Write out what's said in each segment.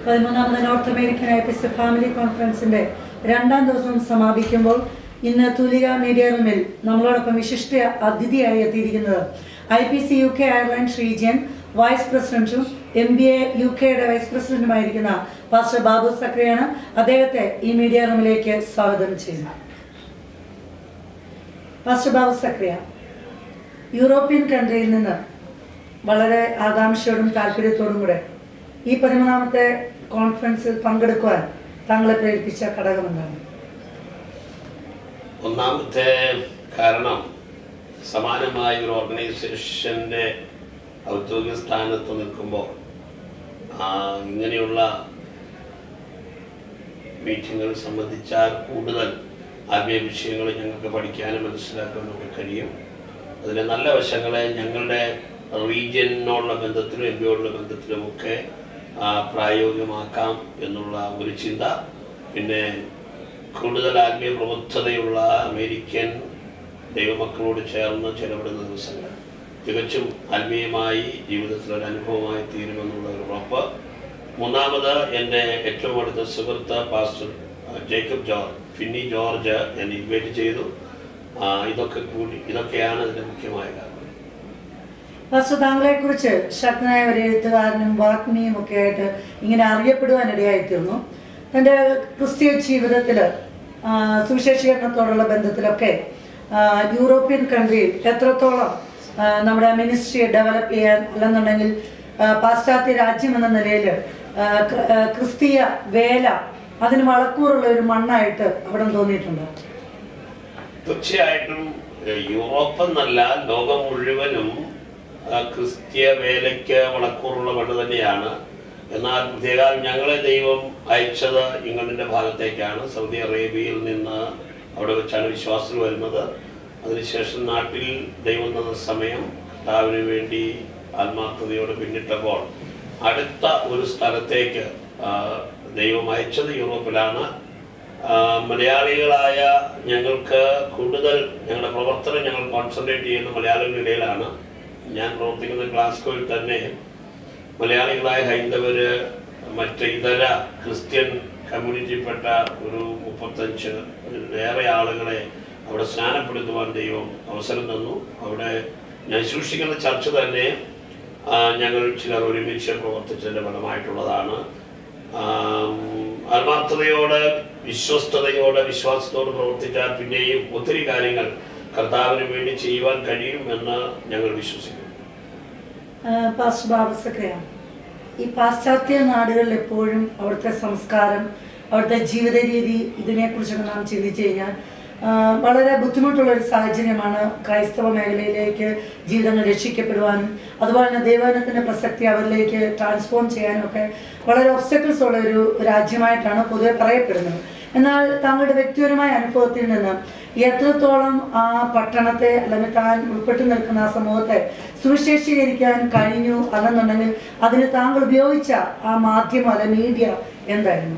പതിമൂന്നാമത് north American I P C family കോൺഫറൻസിന്റെ രണ്ടാം ദിവസം സമാപിക്കുമ്പോൾ ഇന്ന് തുലിക മീഡിയ റൂമിൽ നമ്മളോടൊപ്പം വിശിഷ്ട അതിഥിയായി എത്തിയിരിക്കുന്നത് I P C U K Ireland region vice പ്രസിഡന്റും എം ബി എ യു കെയുടെ വൈസ് പ്രസിഡന്റുമായിരിക്കുന്ന പാസ്റ്റർ ബാബു സക്രിയാണ് അദ്ദേഹത്തെ ഈ മീഡിയ റൂമിലേക്ക് സ്വാഗതം ചെയ്യുന്നു പാസ്റ്റർ ബാബു സക്രിയ യൂറോപ്യൻ കൺട്രിയിൽ നിന്ന് വളരെ ആകാംക്ഷയോടും താല്പര്യത്തോടും കൂടെ ഈ പതിമൂന്നാമത്തെ കോൺഫറൻസിൽ പങ്കെടുക്കുവാൻ താങ്കളെ പ്രേരിപ്പിച്ച ഘടകം എന്താണ് ഒന്നാമത്തെ കാരണം സമാനമായ ഒരു ഓർഗനൈസേഷൻ്റെ ഔദ്യോഗിക സ്ഥാനത്ത് നിൽക്കുമ്പോൾ ആ, ഇങ്ങനെയുള്ള മീറ്റിങ്ങുകൾ സംബന്ധിച്ചാൽ കൂടുതൽ ആത്മീയ വിഷയങ്ങൾ ഞങ്ങൾക്ക് പഠിക്കാനും മനസ്സിലാക്കാനും ഒക്കെ കഴിയും അതിലെ നല്ല വശങ്ങളെ ഞങ്ങളുടെ റീജിയനോടുള്ള ബന്ധത്തിലും എം പിയോടുള്ള ബന്ധത്തിലുമൊക്കെ ആ, പ്രായോഗികമാക്കാം എന്നുള്ള ഒരു ചിന്ത പിന്നെ കൂടുതൽ ആത്മീയ പ്രബുദ്ധതയുള്ള അമേരിക്കൻ ദൈവമക്കളോട് ചേർന്ന് ചെലവിടുന്ന ദിവസങ്ങൾ തികച്ചും ആത്മീയമായി ജീവിതത്തിൽ ഒരു അനുഭവമായി തീരുമെന്നുള്ള ഒരു ഉറപ്പ് മൂന്നാമത് എൻ്റെ ഏറ്റവും അടുത്ത സുഹൃത്ത് പാസ്റ്റർ ആ, ജേക്കബ് ജോർജ് ഫിന്നി ജോർജ് എന്നെ ഇൻവൈറ്റ് ചെയ്തു ആ, ഇതൊക്കെ കൂടി ഇതൊക്കെയാണ് ഇതിൻ്റെ മുഖ്യമായ കാരണം പാസ്റ്റർ താങ്കളെ കുറിച്ച് ശക്തനായ ഒരു എഴുത്തുകാരനും വാഗ്മിയും ഒക്കെ ആയിട്ട് ഇങ്ങനെ അറിയപ്പെടുവാനിടയായിത്തീർന്നു തൻ്റെ ക്രിസ്തീയ ജീവിതത്തിൽ സുവിശേഷീകരണത്തോടുള്ള ബന്ധത്തിലൊക്കെ ആ, യൂറോപ്യൻ കൺട്രിയിൽ എത്രത്തോളം ആ, നമ്മുടെ മിനിസ്ട്രിയെ ഡെവലപ്പ് ചെയ്യാൻ അല്ലെന്നുണ്ടെങ്കിൽ ആ, പാശ്ചാത്യ രാജ്യം എന്ന നിലയിൽ ആ, ക്ര- ആ, ക്രിസ്തീയ വേല അതിന് വളക്കൂറുള്ള ഒരു മണ്ണായിട്ട് അവിടെ തോന്നിയിട്ടുണ്ടോ തീർച്ചയായിട്ടും ഏഹ്, യൂറോപ്പ് എന്നല്ല ലോകം മുഴുവനും ആ, ക്രിസ്തീയ വേലയ്ക്ക് വളക്കൂറുള്ള മണ്ണ് തന്നെയാണ് എന്നാൽ പ്രത്യേകം ഞങ്ങളെ ദൈവം അയച്ചത് ഇംഗ്ലണ്ടിന്റെ ഭാഗത്തേക്കാണ് സൗദി അറേബ്യയിൽ നിന്ന് അവിടെ വെച്ചാണ് വിശ്വാസത്തിൽ വരുന്നത് അതിനുശേഷം നാട്ടിൽ ദൈവം തന്ന സമയം കർത്താവിന് വേണ്ടി ആത്മാർത്ഥതയോട് പിന്നിട്ടപ്പോൾ അടുത്ത ഒരു സ്ഥലത്തേക്ക് ആ, ദൈവം അയച്ചത് യൂറോപ്പിലാണ് ആ, മലയാളികളായ ഞങ്ങൾക്ക് കൂടുതൽ ഞങ്ങളുടെ പ്രവർത്തനം ഞങ്ങൾ കോൺസെൻട്രേറ്റ് ചെയ്യുന്ന മലയാളികളുടെ ഇടയിലാണ് ഞാൻ പ്രവർത്തിക്കുന്ന ഗ്ലാസ്കോയിൽ തന്നെ മലയാളികളായ ഹൈന്ദവര് മറ്റ് ഇതര ക്രിസ്ത്യൻ കമ്മ്യൂണിറ്റിയിൽപ്പെട്ട ഒരു മുപ്പത്തഞ്ച് ഏറെ ആളുകളെ അവിടെ സ്നാനപ്പെടുത്തുവാൻ ദൈവം അവസരം തന്നു അവിടെ ഞാൻ സൂക്ഷിക്കുന്ന ചർച്ച തന്നെ ആ, ഞങ്ങൾ ചിലർ ഒരുമിച്ച് പ്രവർത്തിച്ചതിൻ്റെ ഫലമായിട്ടുള്ളതാണ് ആം, ആത്മാർത്ഥതയോടെ വിശ്വസ്തയോടെ വിശ്വാസത്തോട് പ്രവർത്തിച്ചാൽ പിന്നെയും ഒത്തിരി കാര്യങ്ങൾ കർത്താവിന് വേണ്ടി ചെയ്യുവാൻ കഴിയും എന്ന് ഞങ്ങൾ വിശ്വസിക്കുന്നു പാസ്റ്റർ ബാബസക്കയാണ് ഈ പാശ്ചാത്യ നാടുകളിൽ എപ്പോഴും അവിടുത്തെ സംസ്കാരം അവിടുത്തെ ജീവിത രീതി ഇതിനെക്കുറിച്ചൊക്കെ നാം ചിന്തിച്ചു കഴിഞ്ഞാൽ ആ, വളരെ ബുദ്ധിമുട്ടുള്ള ഒരു സാഹചര്യമാണ് ക്രൈസ്തവ മേഖലയിലേക്ക് ജീവിതങ്ങൾ രക്ഷിക്കപ്പെടുവാനും അതുപോലെ തന്നെ ദൈവജനത്തിൻ്റെ പ്രസക്തി അവരിലേക്ക് ട്രാൻസ്ഫോം ചെയ്യാനും ഒക്കെ വളരെ ഒബ്സ്റ്റക്കിൾസ് ഉള്ള ഒരു രാജ്യമായിട്ടാണ് പൊതുവെ പറയപ്പെടുന്നത് എന്നാൽ താങ്കളുടെ വ്യക്തിപരമായ അനുഭവത്തിൽ നിന്ന് എത്രത്തോളം ആ പട്ടണത്തെ അല്ലെങ്കിൽ താൻ ഉൾപ്പെട്ടു നിൽക്കുന്ന ആ സമൂഹത്തെ സുവിശേഷീകരിക്കാൻ കഴിഞ്ഞു അല്ലെന്നുണ്ടെങ്കിൽ അതിന് താങ്കൾ ഉപയോഗിച്ച ആ മാധ്യമം അല്ലെ മീഡിയ എന്തായിരുന്നു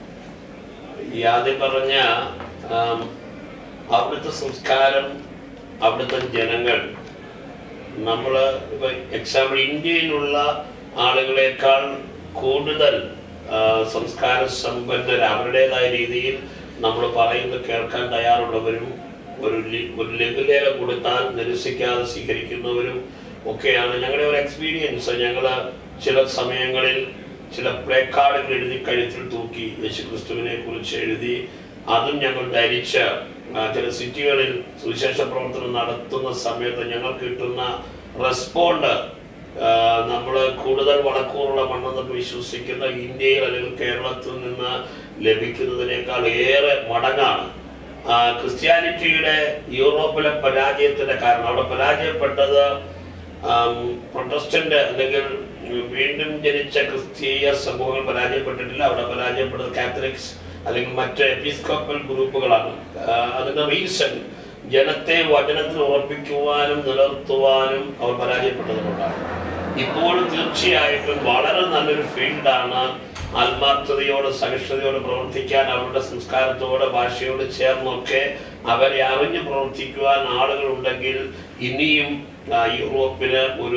ഈ ആദ്യം പറഞ്ഞ ആം, അവിടുത്തെ സംസ്കാരം അവിടുത്തെ ജനങ്ങൾ നമ്മൾ ഇപ്പൊ എക്സാമ്പിൾ ഇന്ത്യയിലുള്ള ആളുകളെക്കാൾ കൂടുതൽ ആ, സംസ്കാര സമ്പന്നർ അവരുടേതായ രീതിയിൽ നമ്മൾ പറയുന്നത് കേൾക്കാൻ തയ്യാറുള്ളവരും ഒരു ലി- ഒരു ലഘുലേഖ കൊടുത്താൽ നിരസിക്കാതെ സ്വീകരിക്കുന്നവരും ഒക്കെയാണ് ഞങ്ങളുടെ ഒരു എക്സ്പീരിയൻസ് ഞങ്ങൾ ചില സമയങ്ങളിൽ ചില പ്ലേ കാർഡുകൾ എഴുതി കഴുത്തിൽ തൂക്കി യേശു ക്രിസ്തുവിനെ കുറിച്ച് എഴുതി അതും ഞങ്ങൾ ധരിച്ച് ആ, ചില സിറ്റികളിൽ സുവിശേഷ പ്രവർത്തനം നടത്തുന്ന സമയത്ത് ഞങ്ങൾക്ക് കിട്ടുന്ന റെസ്പോണ്ട് നമ്മൾ കൂടുതൽ വളക്കൂറുള്ള മണ്ണെന്നൊക്കെ വിശ്വസിക്കുന്ന ഇന്ത്യയിൽ അല്ലെങ്കിൽ കേരളത്തിൽ നിന്ന് ലഭിക്കുന്നതിനേക്കാൾ ഏറെ മടങ്ങാണ് ആ, ക്രിസ്ത്യാനിറ്റിയുടെ യൂറോപ്പിലെ പരാജയത്തിന്റെ കാരണം അവിടെ പരാജയപ്പെട്ടത് ആം, പ്രൊട്ടസ്റ്റന്റ് അല്ലെങ്കിൽ വീണ്ടും ജനിച്ച ക്രിസ്തീയ സമൂഹങ്ങൾ പരാജയപ്പെട്ടിട്ടില്ല അവിടെ പരാജയപ്പെട്ടത് കാത്തലിക്സ് അല്ലെങ്കിൽ മറ്റ് എപ്പിസ്കോപ്പൽ ഗ്രൂപ്പുകളാണ് ആ, അതിന്റെ റീസൺ ജനത്തെ വചനത്തിൽ ഉറപ്പിക്കുവാനും നിലനിർത്തുവാനും അവർ പരാജയപ്പെട്ടതുകൊണ്ടാണ് ഇപ്പോഴും തീർച്ചയായിട്ടും വളരെ നല്ലൊരു ഫീൽഡാണ് ആത്മാർത്ഥതയോട് സഹിഷ്ണുതയോട് പ്രവർത്തിക്കാൻ അവരുടെ സംസ്കാരത്തോട് ഭാഷയോട് ചേർന്നൊക്കെ അവരെ അറിഞ്ഞു പ്രവർത്തിക്കുവാൻ ആളുകളുണ്ടെങ്കിൽ ഇനിയും ആ, യൂറോപ്പിന് ഒരു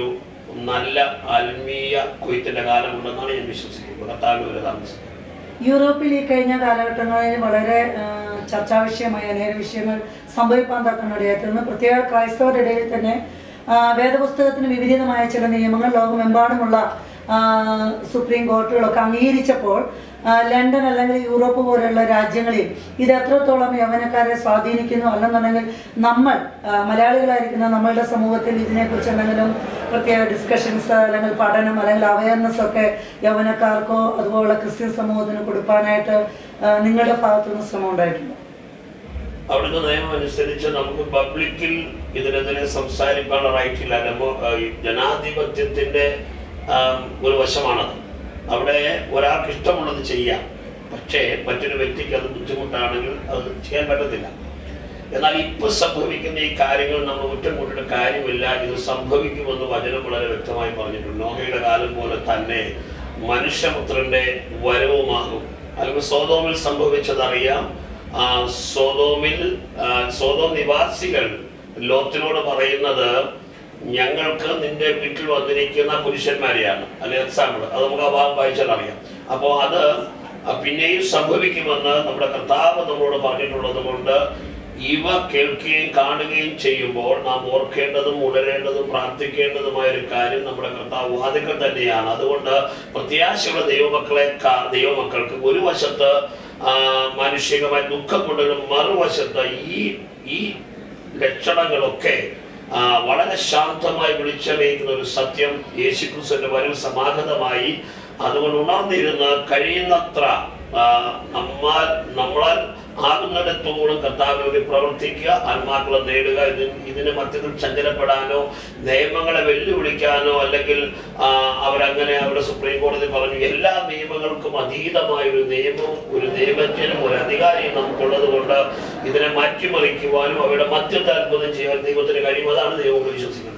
നല്ല ആത്മീയ കൊയ്ത്തിന്റെ കാലമുണ്ടെന്നാണ് ഞാൻ വിശ്വസിക്കുന്നത് കർത്താവിന് ഒരു താമസം യൂറോപ്പിൽ ഈ കഴിഞ്ഞ കാലഘട്ടങ്ങളിൽ വളരെ ആ, ചർച്ചാ വിഷയമായ അനേക വിഷയങ്ങൾ സംഭവിക്കാൻ തക്കനിടയായിത്തീർന്നു പ്രത്യേക ക്രൈസ്തവരുടെ ഇടയിൽ തന്നെ ആ, വേദപുസ്തകത്തിന് വിപരീതമായ ചില നിയമങ്ങൾ ലോകമെമ്പാടുമുള്ള ആ, സുപ്രീം കോർട്ടുകളൊക്കെ അംഗീകരിച്ചപ്പോൾ ആ, ലണ്ടൻ അല്ലെങ്കിൽ യൂറോപ്പ് പോലെയുള്ള രാജ്യങ്ങളിൽ ഇത് എത്രത്തോളം യൗവനക്കാരെ സ്വാധീനിക്കുന്നു അല്ലെന്നുണ്ടെങ്കിൽ നമ്മൾ ആ, മലയാളികളായിരിക്കുന്ന നമ്മളുടെ സമൂഹത്തിൽ ഇതിനെക്കുറിച്ച് എന്തെങ്കിലും പ്രത്യേക ഡിസ്കഷൻസ് അല്ലെങ്കിൽ പഠനം അല്ലെങ്കിൽ അവയർനെസ് ഒക്കെ യൗവനക്കാർക്കോ അതുപോലുള്ള ക്രിസ്ത്യൻ സമൂഹത്തിന് കൊടുക്കാനായിട്ട് ആ, നിങ്ങളുടെ ഭാഗത്തുനിന്ന് ശ്രമം ഉണ്ടായിട്ടുണ്ട് അവിടുത്തെ നിയമം അനുസരിച്ച് നമുക്ക് പബ്ലിക്കിൽ ഇതിനെതിരെ സംസാരിക്കാനുള്ള റൈറ്റ് ഇല്ല ഡെമോ ആ, ഈ ജനാധിപത്യത്തിന്റെ ആം, ഒരു വശമാണത് അവിടെ ഒരാൾക്ക് ഇഷ്ടമുള്ളത് ചെയ്യാം പക്ഷേ മറ്റൊരു വ്യക്തിക്ക് അത് ബുദ്ധിമുട്ടാണെങ്കിൽ അത് ചെയ്യാൻ പറ്റത്തില്ല എന്നാൽ ഇപ്പൊ സംഭവിക്കുന്ന ഈ കാര്യങ്ങൾ നമ്മൾ കുറ്റം കൂട്ടിയിട്ട് കാര്യമില്ല ഇത് സംഭവിക്കുമെന്ന് വചനം വളരെ വ്യക്തമായി പറഞ്ഞിട്ടുണ്ട് നോഹയുടെ കാലം പോലെ തന്നെ മനുഷ്യപുത്രന്റെ വരവുമാകും അല്ലെങ്കിൽ സോതോമിൽ സംഭവിച്ചതറിയാം ആ, സോതോമിൽ ആ, സോതോം നിവാസികൾ ലോത്തിനോട് പറയുന്നത് ഞങ്ങൾക്ക് നിന്റെ വീട്ടിൽ വന്നിരിക്കുന്ന പുരുഷന്മാരെയാണ് അല്ലെ എക്സാമ്പിൾ അത് നമുക്ക് ആ ഭാഗം വായിച്ചാൽ അറിയാം അപ്പോൾ അത് ആ, പിന്നെയും സംഭവിക്കുമെന്ന് നമ്മുടെ കർത്താവ് നമ്മളോട് പറഞ്ഞിട്ടുള്ളത് കൊണ്ട് ഇവ കേൾക്കുകയും കാണുകയും ചെയ്യുമ്പോൾ നാം ഓർക്കേണ്ടതും ഉണരേണ്ടതും പ്രാർത്ഥിക്കേണ്ടതുമായ ഒരു കാര്യം നമ്മുടെ കർത്താവ് വാതിക്കൽ തന്നെയാണ് അതുകൊണ്ട് പ്രത്യാശയുള്ള ദൈവമക്കളെ കാ- ദൈവമക്കൾക്ക് ഒരു വശത്ത് ആ, മാനുഷികമായ ദുഃഖം കൊണ്ടൊരു മറുവശത്ത് ഈ ഈ ലക്ഷണങ്ങളൊക്കെ ആ, വളരെ ശാന്തമായി വിളിച്ചറിയിക്കുന്ന ഒരു സത്യം യേശുക്രിസ്തുവിന്റെ വരവ് സമാഗതമായി അതുകൊണ്ട് ഉണർന്നിരുന്ന് കഴിയുന്നത്ര ആ, നമ്മാൽ നമ്മളാൽ ആകുന്നിടത്തോളം കർത്താവിന് വേണ്ടി പ്രവർത്തിക്കുക ആത്മാക്കളെ നേടുക ഇത് ഇതിന് മധ്യത്തിൽ ചഞ്ചലപ്പെടാനോ നിയമങ്ങളെ വെല്ലുവിളിക്കാനോ അല്ലെങ്കിൽ ആ, അവരങ്ങനെ അവിടെ സുപ്രീം കോടതി പറഞ്ഞു എല്ലാ നിയമങ്ങൾക്കും അതീതമായ ഒരു നിയമവും ഒരു നിയമജ്ഞനും ഒരു അധികാരിയും നമുക്കുള്ളത് കൊണ്ട് ഇതിനെ മാറ്റിമറിക്കുവാനും അവരുടെ മധ്യത്തെ അത്ഭുതം ചെയ്യാൻ ദൈവത്തിന് കഴിയും അതാണ് ദൈവം വിശ്വസിക്കുന്നത്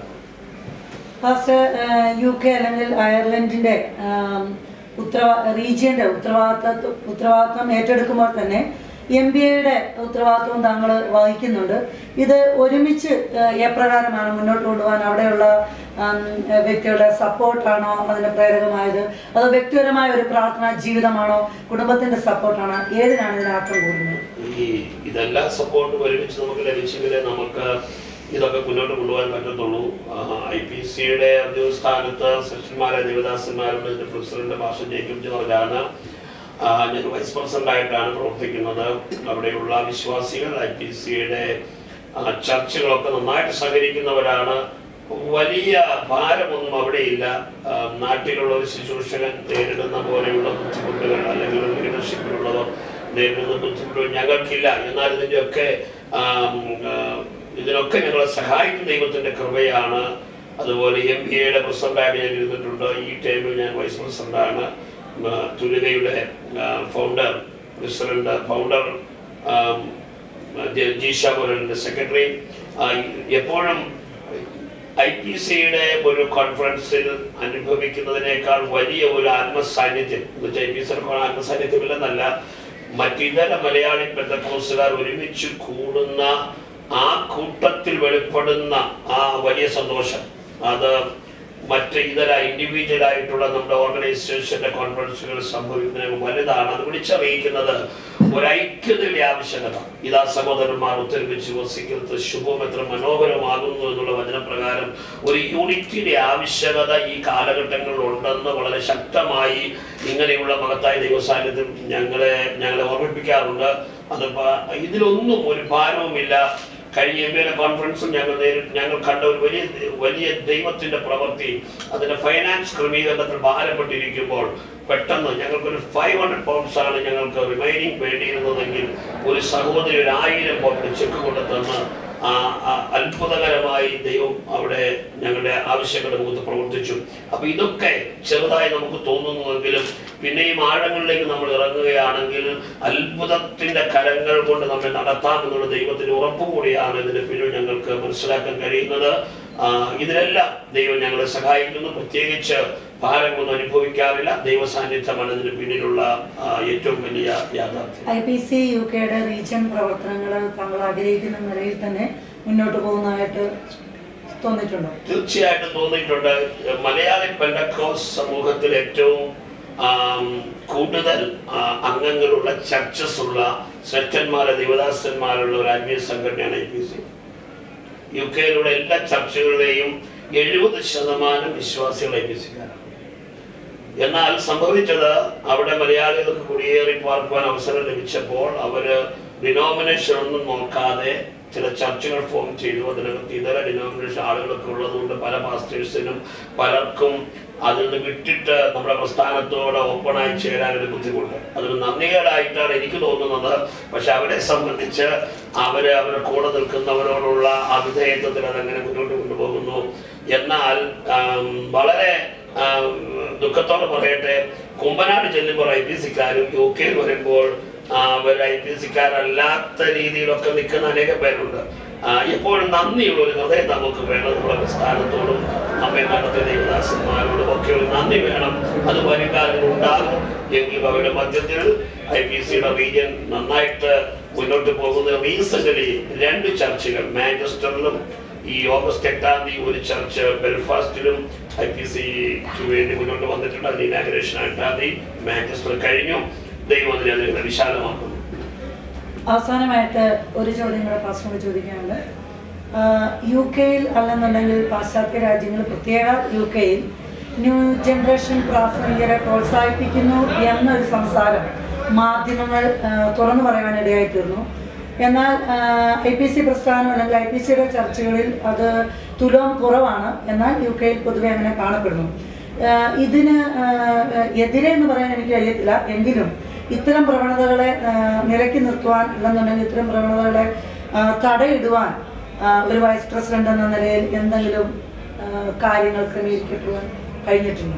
ഫാസ്റ്റ് യു കെ അല്ലെങ്കിൽ അയർലൻഡിന്റെ ആം, ഉത്തരവാ റീജിയന്റെ ഉത്തരവാദിത്ത ഉത്തരവാദിത്വം ഏറ്റെടുക്കുമ്പോൾ തന്നെ എം ബി എയുടെ ഉത്തരവാദിത്വം താങ്കൾ വഹിക്കുന്നുണ്ട് ഇത് ഒരുമിച്ച് ആ, എപ്രകാരമാണ് മുന്നോട്ട് കൊണ്ടുപോകാൻ അവിടെയുള്ള ആം, വ്യക്തികളുടെ സപ്പോർട്ടാണോ അതിന് പ്രേരകമായത് അതോ വ്യക്തിപരമായ ഒരു പ്രാർത്ഥനാ ജീവിതമാണോ കുടുംബത്തിന്റെ സപ്പോർട്ടാണോ ഏതിനാണ് ഇതിനാക്കം കൂടുന്നത് ഈ ഇതെല്ലാം സപ്പോർട്ടും ഒരുമിച്ച് നമുക്ക് ലഭിച്ചെങ്കിലേ നമുക്ക് ഇതൊക്കെ മുന്നോട്ട് കൊണ്ടുപോകാൻ പറ്റത്തുള്ളൂ ഐ പി സിയുടെ ഔദ്യോഗിക സ്ഥാനത്ത് സെഷന്മാരെ ദേവദാസന്മാരുണ്ട് ഇതിന്റെ പ്രസിഡന്റ് ഭാഷ ജേക്കബ് ജോർജാണ് ആ, ഞാൻ വൈസ് പ്രസിഡന്റ് ആയിട്ടാണ് പ്രവർത്തിക്കുന്നത് അവിടെയുള്ള വിശ്വാസികൾ ഐ പി സിയുടെ ചർച്ചകളൊക്കെ നന്നായിട്ട് സഹകരിക്കുന്നവരാണ് വലിയ ഭാരമൊന്നും അവിടെയില്ല ആ, നാട്ടിലുള്ള ഒരു ശുശ്രൂഷകൻ നേരിടുന്ന പോലെയുള്ള ബുദ്ധിമുട്ടുകൾ അല്ലെങ്കിൽ ഒരു ലീഡർഷിപ്പിലുള്ളവർ നേരിടുന്ന ബുദ്ധിമുട്ടുകൾ ഞങ്ങൾക്കില്ല എന്നാൽ ഇതിൻ്റെയൊക്കെ ആം, ആ, ഇതിനൊക്കെ ഞങ്ങളെ സഹായിക്കുന്ന ദൈവത്തിന്റെ കൃപയാണ് അതുപോലെ എം ബി എയുടെ പ്രസിഡന്റായിട്ട് ഞാൻ ഇരുന്നിട്ടുണ്ട് ഈ ടൈമിൽ ഞാൻ വൈസ് പ്രസിഡന്റാണ് ആ, തുലികയുടെ ഫൗണ്ടർ പ്രസിഡന്റ് ഫൗണ്ടർ ആം, ജ- ജീഷ മുരളിന്റെ സെക്രട്ടറി ആ, എപ്പോഴും ഐ പി സിയുടെ ഒരു കോൺഫറൻസിൽ അനുഭവിക്കുന്നതിനേക്കാൾ വലിയ ഒരു ആത്മസാന്നിധ്യം എന്ന് വെച്ചാൽ ഐ പി സിയുടെ ആത്മസാന്നിധ്യമില്ലെന്നല്ല മറ്റിതര മലയാളി പെന്തക്കോസുകാർ ഒരുമിച്ച് കൂടുന്ന ആ കൂട്ടത്തിൽ വെളിപ്പെടുന്ന ആ വലിയ സന്തോഷം അത് മറ്റ് ഇതര ഇൻഡിവിജ്വൽ ആയിട്ടുള്ള നമ്മുടെ ഓർഗനൈസേഷന്റെ കോൺഫറൻസുകൾ സംഭവിക്കുന്നതിന് വലുതാണ് അത് വിളിച്ചറിയിക്കുന്നത് ഒരു ഐക്യതയുടെ ആവശ്യകത ഇതാ സഹോദരന്മാർ ഒത്തൊരുമിച്ച് വസിക്കുന്നത് ശുഭം എത്ര മനോഹരമാകുന്നു എന്നുള്ള വചനപ്രകാരം ഒരു യൂണിറ്റിയുടെ ആവശ്യകത ഈ കാലഘട്ടങ്ങളിൽ ഉണ്ടെന്ന് വളരെ ശക്തമായി ഇങ്ങനെയുള്ള മഹത്തായ ദൈവസാന്നിധ്യം ഞങ്ങളെ ഞങ്ങളെ ഓർമ്മിപ്പിക്കാറുണ്ട് അത് പ- ഇതിലൊന്നും ഒരു ഭാരവുമില്ല കഴിഞ്ഞ എം എയുടെ കോൺഫറൻസും ഞങ്ങൾ നേരിട്ട് ഞങ്ങൾ കണ്ട ഒരു വലിയ വലിയ ദൈവത്തിന്റെ പ്രവൃത്തി അതിന്റെ ഫൈനാൻസ് ക്രമീകരണത്തിൽ ഭാരപ്പെട്ടിരിക്കുമ്പോൾ പെട്ടെന്ന് ഞങ്ങൾക്കൊരു ഫൈവ് ഹൺഡ്രഡ് പൗണ്ട്സ് ആണ് ഞങ്ങൾക്ക് റിമൈനിങ് വേണ്ടിയിരുന്നതെങ്കിൽ ഒരു സഹോദരി ഒരു ആയിരം പൗണ്ട് ചെക്ക് കൊണ്ട് തന്ന് ആ ആ അത്ഭുതകരമായി ദൈവം അവിടെ ഞങ്ങളുടെ ആവശ്യങ്ങളുടെ മുഖത്ത് പ്രവർത്തിച്ചു അപ്പൊ ഇതൊക്കെ ചെറുതായി നമുക്ക് തോന്നുന്നുവെങ്കിലും പിന്നെയും ആഴങ്ങളിലേക്ക് നമ്മൾ ഇറങ്ങുകയാണെങ്കിൽ അത്ഭുതത്തിന്റെ കരങ്ങൾ കൊണ്ട് നമ്മെ നടത്താമെന്നുള്ള ദൈവത്തിന് ഉറപ്പ് കൂടിയാണ് ഇതിന് പിന്നിൽ ഞങ്ങൾക്ക് മനസ്സിലാക്കാൻ കഴിയുന്നത് ആ, ഇതിനെല്ലാം ദൈവം ഞങ്ങളെ സഹായിക്കുന്നു പ്രത്യേകിച്ച് ഭാരങ്ങളൊന്നും അനുഭവിക്കാറില്ല ദൈവ സാന്നിധ്യമാണ് ഇതിന് പിന്നിലുള്ള ആ, ഏറ്റവും വലിയ യാഥാർത്ഥ്യം ഐ പി സി യു കെയുടെ റീജിയൻ പ്രവർത്തനങ്ങൾ താങ്കൾ ആഗ്രഹിക്കുന്ന നിലയിൽ തന്നെ മുന്നോട്ട് പോകുന്നതായിട്ട് തോന്നിയിട്ടുണ്ടോ തീർച്ചയായിട്ടും തോന്നിയിട്ടുണ്ട് മലയാളി പെൻഡക്കോസ് സമൂഹത്തിൽ ഏറ്റവും ആം, കൂടുതൽ ആ, അംഗങ്ങളുള്ള ചർച്ചസ് ഉള്ള ശ്രേഷ്ഠന്മാരെ ദേവദാസന്മാരുള്ള ഒരു ആത്മീയ സംഘടനയാണ് ഐ പി സി യു കെയിലുള്ള എല്ലാ ചർച്ചകളിലെയും എഴുപത് ശതമാനം വിശ്വാസികൾ ഐ പി സിക്കാരാണ് എന്നാൽ സംഭവിച്ചത് അവിടെ മലയാളികൾക്ക് കുടിയേറി പാർക്കുവാൻ അവസരം ലഭിച്ചപ്പോൾ അവര് ഡിനോമിനേഷൻ ഒന്നും നോക്കാതെ ചില ചർച്ചകൾ ഫോം ചെയ്തു അതിനകത്ത് ഇതര ഡിനോമിനേഷൻ ആളുകളൊക്കെ ഉള്ളതുകൊണ്ട് പല പാസ്റ്റേഴ്സിനും പലർക്കും അതിൽ നിന്ന് വിട്ടിട്ട് നമ്മുടെ പ്രസ്ഥാനത്തോട് ഓപ്പണായി ചേരാൻ ഒരു ബുദ്ധിമുട്ട് അതൊരു നന്ദികേടായിട്ടാണ് എനിക്ക് തോന്നുന്നത് പക്ഷെ അവരെ സംബന്ധിച്ച് അവര് അവരുടെ കൂടെ നിൽക്കുന്നവരോടുള്ള അവിധേയത്വത്തിൽ അതങ്ങനെ മുന്നോട്ട് കൊണ്ടുപോകുന്നു എന്നാൽ ആം, വളരെ ആം, ദുഃഖത്തോടെ പറയട്ടെ കുമ്പനാട് ചെല്ലുമ്പോൾ ഐ പി സിക്കാരും യു കെയിൽ വരുമ്പോൾ ആ, അവർ ഐ പി സിക്കാരല്ലാത്ത രീതിയിലൊക്കെ നിൽക്കുന്ന അനേകം പേരുണ്ട് ആ, എപ്പോഴും നന്ദിയുള്ള ഒരു ഹൃദയം നമുക്ക് വേണം നമ്മുടെ പ്രസ്ഥാനത്തോടും നമ്മെ നടത്തിയ ദേവദാസന്മാരോടും ഒക്കെ ഒരു നന്ദി വേണം അത് വരുകാലങ്ങൾ ഉണ്ടാകും എങ്കിലും അവരുടെ മധ്യത്തിൽ ഐ പി സിയുടെ റീജിയൻ നന്നായിട്ട് മുന്നോട്ട് പോകുന്ന റീസെന്റ് രണ്ട് ചർച്ചകൾ മാഞ്ചസ്റ്ററിലും ഈ ഓഗസ്റ്റ് എട്ടാം തീയതി ഒരു ചർച്ച് ബെൽഫാസ്റ്റിലും ഐ പി സിക്ക് വേണ്ടി മുന്നോട്ട് വന്നിട്ടുണ്ട് അതിന് ഇനാഗ്രേഷൻ എട്ടാം തീയതി മാഞ്ചസ്റ്റർ കഴിഞ്ഞു ദൈവം അതിനെ അതിനെ വിശാലമാക്കുന്നു അവസാനമായിട്ട് ഒരു ചോദ്യം കൂടെ പാസ്പോർട്ട് ചോദിക്കാനുണ്ട് ആഹ് യു കെയിൽ അല്ലെന്നുണ്ടെങ്കിൽ പാശ്ചാത്യ രാജ്യങ്ങൾ പ്രത്യേക യു കെയിൽ ന്യൂ ജനറേഷൻ പ്രാസംഗികരെ പ്രോത്സാഹിപ്പിക്കുന്നു എന്നൊരു സംസാരം മാധ്യമങ്ങൾ ആഹ് തുറന്നു പറയാനിടയായി തീർന്നു എന്നാൽ ഐ പി സി പ്രസ്ഥാനം അല്ലെങ്കിൽ ഐ പി സിയുടെ ചർച്ചകളിൽ അത് തുലോം കുറവാണ് എന്നാൽ യു കെയിൽ പൊതുവെ അങ്ങനെ കാണപ്പെടുന്നു ആഹ് ഇതിന് ആഹ് എതിരെ എന്ന് പറയാൻ എനിക്ക് കഴിയത്തില്ല എങ്കിലും ഇത്തരം പ്രവണതകളെ ആഹ് നിലയ്ക്ക് നിർത്തുവാൻ അല്ലെന്നുണ്ടെങ്കിൽ ഇത്തരം പ്രവണതകളെ ആഹ് തടയിടുവാൻ ആഹ് ഒരു വൈസ് പ്രസിഡന്റ് എന്ന നിലയിൽ എന്തെങ്കിലും ആഹ് കാര്യങ്ങൾ ക്രമീകരിക്കപ്പെടുവാൻ കഴിഞ്ഞിട്ടുണ്ടോ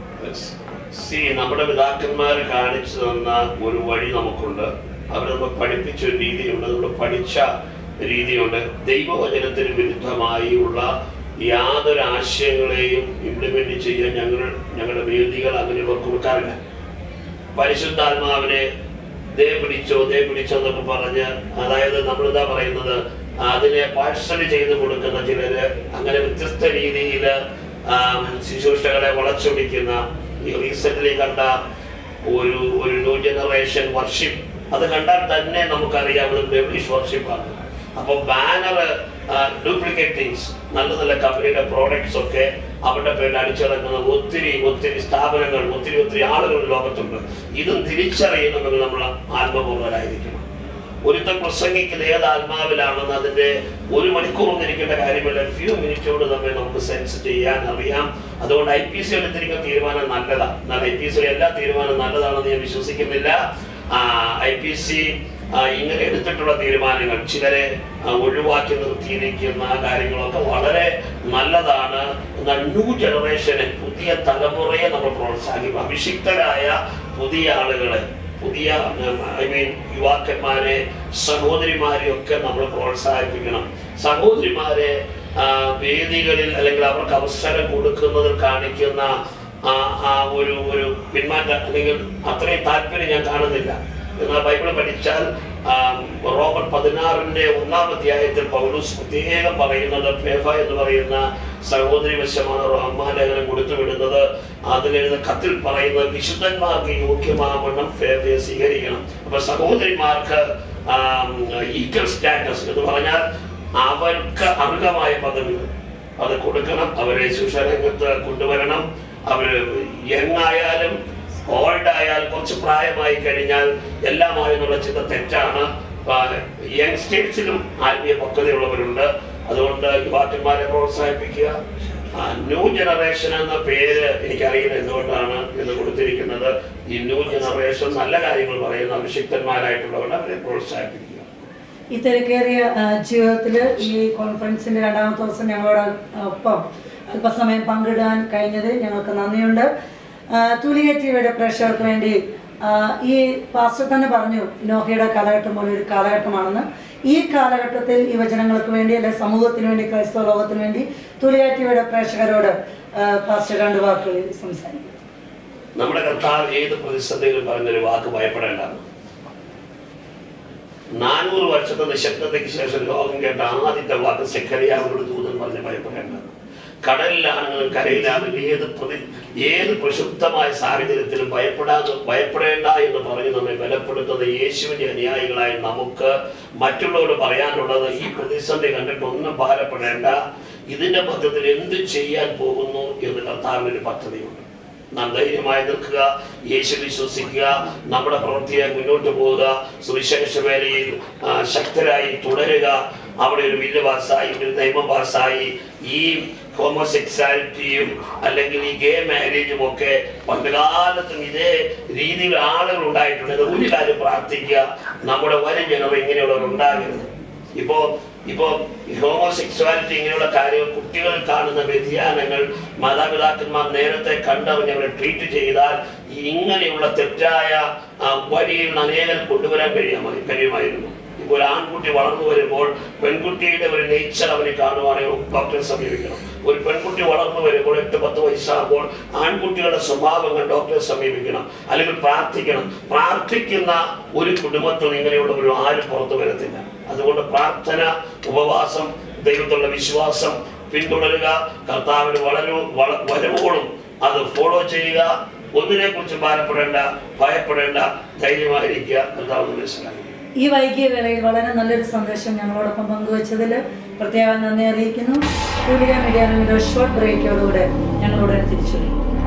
സി നമ്മുടെ പിതാക്കന്മാർ കാണിച്ചു തന്ന ഒരു വഴി നമുക്കുണ്ട് അവർ നമ്മൾ പഠിപ്പിച്ച ഒരു രീതിയുണ്ട് നമ്മൾ പഠിച്ച രീതിയുണ്ട് ദൈവവചനത്തിന് വിരുദ്ധമായി ഉള്ള യാതൊരു ആശയങ്ങളെയും ഇംപ്ലിമെന്റ് ചെയ്യാൻ ഞങ്ങൾ ഞങ്ങളുടെ വേദികൾ അങ്ങനെയുള്ളവർ കൊടുക്കാറില്ല പരിശുദ്ധാത്മാവിനെ ദേ പിടിച്ചോ ദേ പിടിച്ചോ എന്നൊക്കെ പറഞ്ഞ് അതായത് നമ്മൾ എന്താ പറയുന്നത് അതിനെ പാഴ്സൽ ചെയ്ത് കൊടുക്കുന്ന ചിലര് അങ്ങനെ വ്യത്യസ്ത രീതിയിൽ ശുശ്രൂഷകളെ വളച്ചൊടിക്കുന്ന ഈ റീസെന്റ് കണ്ട ഒരു ഒരു ന്യൂ ജനറേഷൻ വർഷിപ്പ് അത് കണ്ടാൽ തന്നെ നമുക്കറിയാം അത് ബെബ്ലിഷ് വർഷിപ്പാണ് അപ്പൊ ബാനർ ഡ്യൂപ്ലിക്കേറ്റ് തിങ്സ് നല്ല നല്ല കമ്പനിയുടെ പ്രോഡക്ട്സ് ഒക്കെ അവരുടെ പേരിൽ അടിച്ചിറക്കുന്ന ഒത്തിരി ഒത്തിരി സ്ഥാപനങ്ങൾ ഒത്തിരി ഒത്തിരി ആളുകൾ ലോകത്തുണ്ട് ഇതും തിരിച്ചറിയണമെങ്കിൽ നമ്മൾ ആത്മപൂർവരായിരിക്കണം ഒരുത്തൻ പ്രസംഗിക്കുന്ന ഏത് ആത്മാവിലാണെന്ന് അതിന്റെ ഒരു മണിക്കൂർ ഒന്നും ഇരിക്കേണ്ട കാര്യമില്ല ഫ്യൂ മിനിറ്റോട് നമ്മെ നമുക്ക് സെൻസ് ചെയ്യാൻ അറിയാം അതുകൊണ്ട് ഐ പി സി എടുത്തിരിക്കുന്ന തീരുമാനം നല്ലതാണ് എന്നാൽ ഐ പി സിയുടെ എല്ലാ തീരുമാനവും നല്ലതാണെന്ന് ഞാൻ വിശ്വസിക്കുന്നില്ല ഐ പി സി ഇങ്ങനെ എടുത്തിട്ടുള്ള തീരുമാനങ്ങൾ ചിലരെ ആ, ഒഴിവാക്കി നിർത്തിയിരിക്കുന്ന കാര്യങ്ങളൊക്കെ വളരെ നല്ലതാണ് എന്നാൽ ന്യൂ ജനറേഷനെ പുതിയ തലമുറയെ നമ്മൾ പ്രോത്സാഹിക്കും അഭിഷിക്തരായ പുതിയ ആളുകളെ പുതിയ ഐ മീൻ യുവാക്കന്മാരെ സഹോദരിമാരെ ഒക്കെ നമ്മൾ പ്രോത്സാഹിപ്പിക്കണം സഹോദരിമാരെ ആ, വേദികളിൽ അല്ലെങ്കിൽ അവർക്ക് അവസരം കൊടുക്കുന്നതിൽ കാണിക്കുന്ന ആ ആ ഒരു ഒരു പിന്മാറ്റം അല്ലെങ്കിൽ അത്രയും താല്പര്യം ഞാൻ കാണുന്നില്ല എന്നാൽ ബൈബിൾ പഠിച്ചാൽ ആ, റോമൻ പതിനാറിന്റെ ഒന്നാം അധ്യായത്തിൽ പൗലൂസ് പ്രത്യേകം പറയുന്നത് ഫേഫ എന്ന് പറയുന്ന സഹോദരി വശമാണ് റഹ്മാലേഖനം കൊടുത്തു വിടുന്നത് അതിലെഴുതുന്ന കത്തിൽ പറയുന്നത് വിശുദ്ധന്മാർക്ക് യോഗ്യമാവണ്ണം ഫേഫയെ സ്വീകരിക്കണം അപ്പൊ സഹോദരിമാർക്ക് ഈക്വൽ സ്റ്റാറ്റസ് എന്ന് പറഞ്ഞാൽ അവർക്ക് അർഹമായ പദവികൾ അത് കൊടുക്കണം അവരെ ശുശ്രൂഷരംഗത്ത് കൊണ്ടുവരണം അവര് യങ് ആയാലും ഓൾഡ് ആയാലും കുറച്ച് പ്രായമായി കഴിഞ്ഞാൽ എല്ലാമായി എന്നുള്ള ചിന്ത തെറ്റാണ് യങ്സ്റ്റേഴ്സിലും ആത്മീയ പക്വതയുള്ളവരുണ്ട് അതുകൊണ്ട് യുവാക്കന്മാരെ പ്രോത്സാഹിപ്പിക്കുക ന്യൂ ജനറേഷൻ എന്ന പേര് എനിക്കറിയില്ല എന്തുകൊണ്ടാണ് എന്ന് കൊടുത്തിരിക്കുന്നത് ഈ ന്യൂ ജനറേഷൻ നല്ല കാര്യങ്ങൾ പറയുന്ന അഭിഷിക്തന്മാരായിട്ടുള്ളവർ അവരെ പ്രോത്സാഹിപ്പിക്കുക ഈ തിരക്കേറിയ ജീവിതത്തിൽ ഈ കോൺഫറൻസിന്റെ രണ്ടാമത്തെ ദിവസം ഞങ്ങളോട് ഒപ്പം അല്പസമയം പങ്കിടാൻ കഴിഞ്ഞത് ഞങ്ങൾക്ക് നന്ദിയുണ്ട് തൂലിക ടിവിയുടെ പ്രേക്ഷകർക്ക് വേണ്ടി ആ, ഈ പാസ്റ്റർ തന്നെ പറഞ്ഞു നോഹയുടെ കാലഘട്ടം പോലെ ഒരു കാലഘട്ടമാണെന്ന് ഈ കാലഘട്ടത്തിൽ ഈ വചനങ്ങൾക്ക് വേണ്ടി അല്ലെ സമൂഹത്തിന് വേണ്ടി ക്രൈസ്തവ ലോകത്തിന് വേണ്ടി തൂലിക ടിവിയുടെ പ്രേക്ഷകരോട് ആ, പാസ്റ്റർ രണ്ട് വാക്കുകളിൽ സംസാരിക്കും നമ്മുടെ കർത്താവ് ഏത് പ്രതിസന്ധിയിലും പറഞ്ഞൊരു വാക്ക് ഭയപ്പെടേണ്ടെന്ന് നാനൂറ് വർഷത്തെ നിശബ്ദതയ്ക്ക് ശേഷം ലോകം കേട്ട ആദ്യത്തെ വാക്ക് സെക്കരിയാവിനോട് ദൂതൻ പറഞ്ഞ് ഭയപ്പെടേണ്ടത് കടലിലാണെങ്കിലും കരയിലാണെങ്കിലും ഏത് പ്രതി ഏത് പ്രക്ഷുബ്ധമായ സാഹചര്യത്തിലും ഭയപ്പെടാതെ ഭയപ്പെടേണ്ട എന്ന് പറഞ്ഞ് നമ്മെ ബലപ്പെടുത്തുന്ന യേശുവിന്റെ അനുയായികളായി നമുക്ക് മറ്റുള്ളവരോട് പറയാനുള്ളത് ഈ പ്രതിസന്ധി കണ്ടിട്ട് ഒന്നും ഭാരപ്പെടേണ്ട ഇതിന്റെ മധ്യത്തിൽ എന്ത് ചെയ്യാൻ പോകുന്നു എന്ന് കർത്താവിന് ഒരു പദ്ധതിയുണ്ട് നാം ധൈര്യമായി നിൽക്കുക യേശു വിശ്വസിക്കുക നമ്മുടെ പ്രവൃത്തിയായി മുന്നോട്ട് പോവുക സുവിശേഷ വേലയിൽ ആ, ശക്തരായി തുടരുക അവിടെ ഒരു ബില്ല് പാസ്സായി ഒരു നിയമം പാസ്സായി ഈ ഹോമോസെക്സാലിറ്റിയും അല്ലെങ്കിൽ ഈ ഗേ മാരേജും ഒക്കെ പണ്ട് കാലത്തും ഇതേ രീതിയിൽ ആളുകൾ ഉണ്ടായിട്ടുണ്ട് ഇത് ഒരു കാര്യം പ്രാർത്ഥിക്കുക നമ്മുടെ വരും ജനം ഇങ്ങനെയുള്ളവർ ഉണ്ടാകരുത് ഇപ്പോ ഇപ്പോ ഹോമോസെക്സ്വാലിറ്റി ഇങ്ങനെയുള്ള കാര്യങ്ങൾ കുട്ടികൾ കാണുന്ന വ്യതിയാനങ്ങൾ മാതാപിതാക്കന്മാർ നേരത്തെ കണ്ടവനെ അവരെ ട്രീറ്റ് ചെയ്താൽ ഇങ്ങനെയുള്ള തെറ്റായ ആ, വഴിയിൽ നിന്ന് അനേകം കൊണ്ടുവരാൻ കഴിയാമായി കഴിയുമായിരുന്നു ഇപ്പോൾ ഒരു ആൺകുട്ടി വളർന്നു വരുമ്പോൾ പെൺകുട്ടിയുടെ ഒരു നേച്ചർ അവനെ കാണുവാണെങ്കിൽ ഡോക്ടറെ സമീപിക്കണം ഒരു പെൺകുട്ടി വളർന്നു വരുമ്പോൾ എട്ട് പത്ത് വയസ്സാകുമ്പോൾ ആൺകുട്ടികളുടെ സ്വഭാവങ്ങൾ ഡോക്ടറെ സമീപിക്കണം അല്ലെങ്കിൽ പ്രാർത്ഥിക്കണം പ്രാർത്ഥിക്കുന്ന ഒരു കുടുംബത്തിൽ ഇങ്ങനെയുള്ളവരും ആരും പുറത്തു വരത്തില്ല അതുകൊണ്ട് പ്രാർത്ഥന ഉപവാസം ദൈവത്തിലുള്ള വിശ്വാസം പിന്തുടരുക കർത്താവിന് വളരെ വള- വരവോളും അത് ഫോളോ ചെയ്യുക ഒന്നിനെ കുറിച്ച് ഭാരപ്പെടേണ്ട ഭയപ്പെടേണ്ട ധൈര്യമായിരിക്കുക കർത്താവ് മനസ്സിലാക്കി ഈ വൈകിയ വേളയിൽ വളരെ നല്ലൊരു സന്ദേശം ഞങ്ങളോടൊപ്പം പങ്കുവച്ചതിൽ പ്രത്യേകം നന്ദി അറിയിക്കുന്നു കൂലിക മീഡിയ ഷോർട്ട് ബ്രേക്കോടുകൂടെ ഞങ്ങളോട് തിരിച്ചു വരും